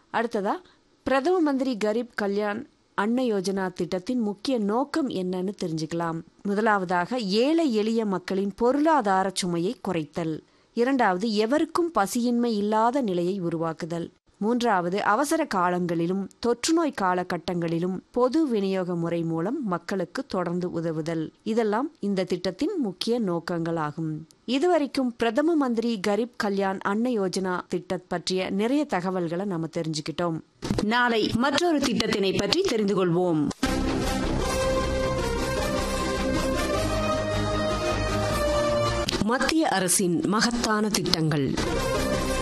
அடுத்ததா பிரதம மந்திரி கரீப் கல்யாண் அன்ன யோஜனா திட்டத்தின் முக்கிய நோக்கம் என்னன்னு தெரிஞ்சுக்கலாம் முதலாவதாக ஏழை எளிய மக்களின் பொருளாதார சுமையை குறைத்தல் இரண்டாவது எவருக்கும் பசியின்மை இல்லாத நிலையை உருவாக்குதல் மூன்றாவது அவசர காலங்களிலும் தொற்றுநோய் காலகட்டங்களிலும் பொது விநியோக முறை மூலம் மக்களுக்கு தொடர்ந்து உதவுதல் இதெல்லாம் இந்த திட்டத்தின் முக்கிய நோக்கங்களாகும் இதுவரைக்கும் பிரதம மந்திரி கரீப் கல்யாண் அன்ன யோஜனா திட்டம் பற்றிய நிறைய தகவல்களை நம்ம தெரிஞ்சுக்கிட்டோம் நாளை மற்றொரு திட்டத்தினை பற்றி தெரிந்து கொள்வோம் மத்திய அரசின் மகத்தான திட்டங்கள்